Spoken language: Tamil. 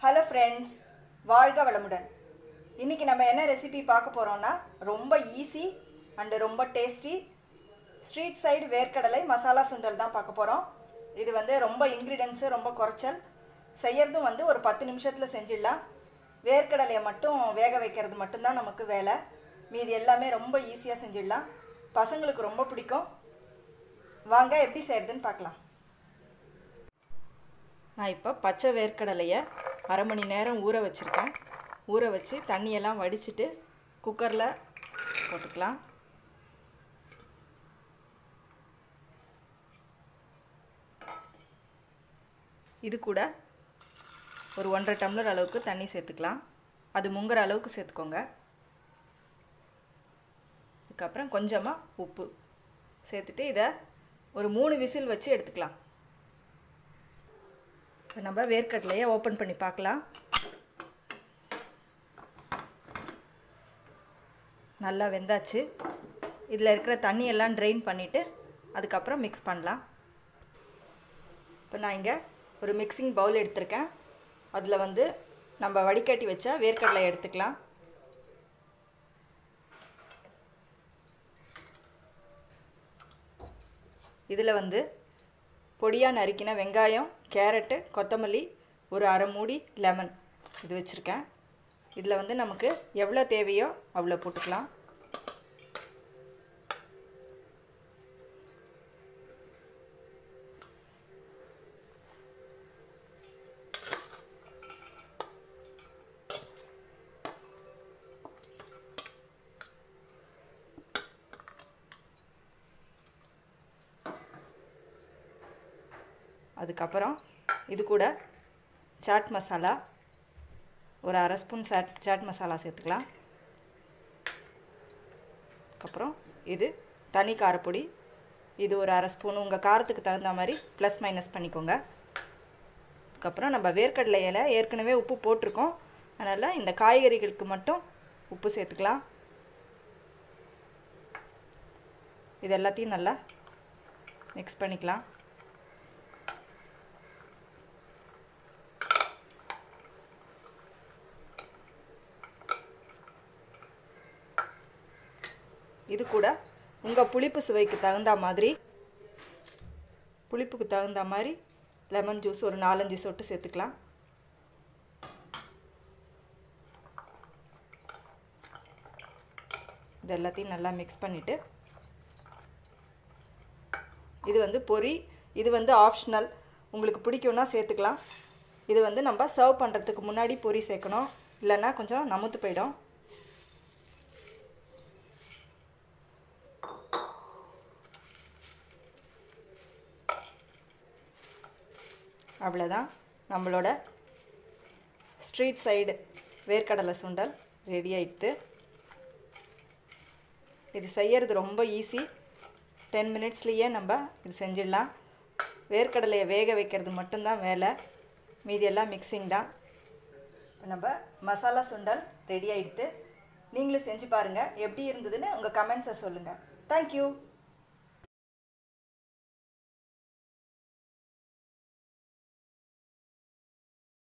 ஹலோ ஃப்ரெண்ட்ஸ் வாழ்க வளமுடன் இன்றைக்கி நம்ம என்ன ரெசிபி பார்க்க போகிறோம்னா ரொம்ப ஈஸி அண்டு ரொம்ப டேஸ்டி ஸ்ட்ரீட் சைடு வேர்க்கடலை மசாலா சுண்டல் தான் பார்க்க போகிறோம் இது வந்து ரொம்ப இன்க்ரீடியன்ஸு ரொம்ப குறைச்சல் செய்யறதும் வந்து ஒரு பத்து நிமிஷத்தில் செஞ்சிடலாம் வேர்க்கடலையை மட்டும் வேக வைக்கிறது மட்டும்தான் நமக்கு வேலை மீதி எல்லாமே ரொம்ப ஈஸியாக செஞ்சிடலாம் பசங்களுக்கு ரொம்ப பிடிக்கும் வாங்க எப்படி செய்கிறதுன்னு பார்க்கலாம் நான் இப்போ பச்சை வேர்க்கடலையை அரை மணி நேரம் ஊற வச்சுருக்கேன் ஊற வச்சு தண்ணியெல்லாம் வடிச்சிட்டு குக்கரில் போட்டுக்கலாம் இது கூட ஒரு ஒன்றரை டம்ளர் அளவுக்கு தண்ணி சேர்த்துக்கலாம் அது முங்குற அளவுக்கு சேர்த்துக்கோங்க அதுக்கப்புறம் கொஞ்சமாக உப்பு சேர்த்துட்டு இதை ஒரு மூணு விசில் வச்சு எடுத்துக்கலாம் இப்போ நம்ம வேர்க்கடலையை ஓப்பன் பண்ணி பார்க்கலாம் நல்லா வெந்தாச்சு இதில் இருக்கிற தண்ணியெல்லாம் ட்ரெயின் பண்ணிவிட்டு அதுக்கப்புறம் மிக்ஸ் பண்ணலாம் இப்போ நான் இங்கே ஒரு மிக்சிங் பவுல் எடுத்திருக்கேன் அதில் வந்து நம்ம வடிகட்டி வச்சா வேர்க்கடலை எடுத்துக்கலாம் இதில் வந்து பொடியாக நறுக்கின வெங்காயம் கேரட்டு கொத்தமல்லி ஒரு அரை மூடி லெமன் இது வச்சுருக்கேன் இதில் வந்து நமக்கு எவ்வளோ தேவையோ அவ்வளோ போட்டுக்கலாம் அதுக்கப்புறம் இது கூட சாட் மசாலா ஒரு அரை ஸ்பூன் சாட் சாட் மசாலா சேர்த்துக்கலாம் அதுக்கப்புறம் இது தனி காரப்பொடி இது ஒரு அரை ஸ்பூன் உங்கள் காரத்துக்கு தகுந்த மாதிரி ப்ளஸ் மைனஸ் பண்ணிக்கோங்க அதுக்கப்புறம் நம்ம வேர்க்கடலையில் ஏற்கனவே உப்பு போட்டிருக்கோம் அதனால் இந்த காய்கறிகளுக்கு மட்டும் உப்பு சேர்த்துக்கலாம் இது எல்லாத்தையும் நல்லா மிக்ஸ் பண்ணிக்கலாம் இது கூட உங்கள் புளிப்பு சுவைக்கு தகுந்த மாதிரி புளிப்புக்கு தகுந்த மாதிரி லெமன் ஜூஸ் ஒரு நாலஞ்சு சொட்டு சேர்த்துக்கலாம் இது எல்லாத்தையும் நல்லா மிக்ஸ் பண்ணிவிட்டு இது வந்து பொரி இது வந்து ஆப்ஷனல் உங்களுக்கு பிடிக்கும்னா சேர்த்துக்கலாம் இது வந்து நம்ம சர்வ் பண்ணுறதுக்கு முன்னாடி பொரி சேர்க்கணும் இல்லைன்னா கொஞ்சம் நமுத்து போயிடும் அவ்வளோதான் நம்மளோட ஸ்ட்ரீட் சைடு வேர்க்கடலை சுண்டல் ரெடி ஆயிடுத்து இது செய்யறது ரொம்ப ஈஸி டென் மினிட்ஸ்லேயே நம்ம இது செஞ்சிடலாம் வேர்க்கடலையை வேக வைக்கிறது மட்டும்தான் வேலை மீதி எல்லாம் மிக்சிங் தான் நம்ம மசாலா சுண்டல் ரெடி ஆயிடுத்து நீங்களும் செஞ்சு பாருங்கள் எப்படி இருந்ததுன்னு உங்கள் கமெண்ட்ஸை சொல்லுங்கள் தேங்க்யூ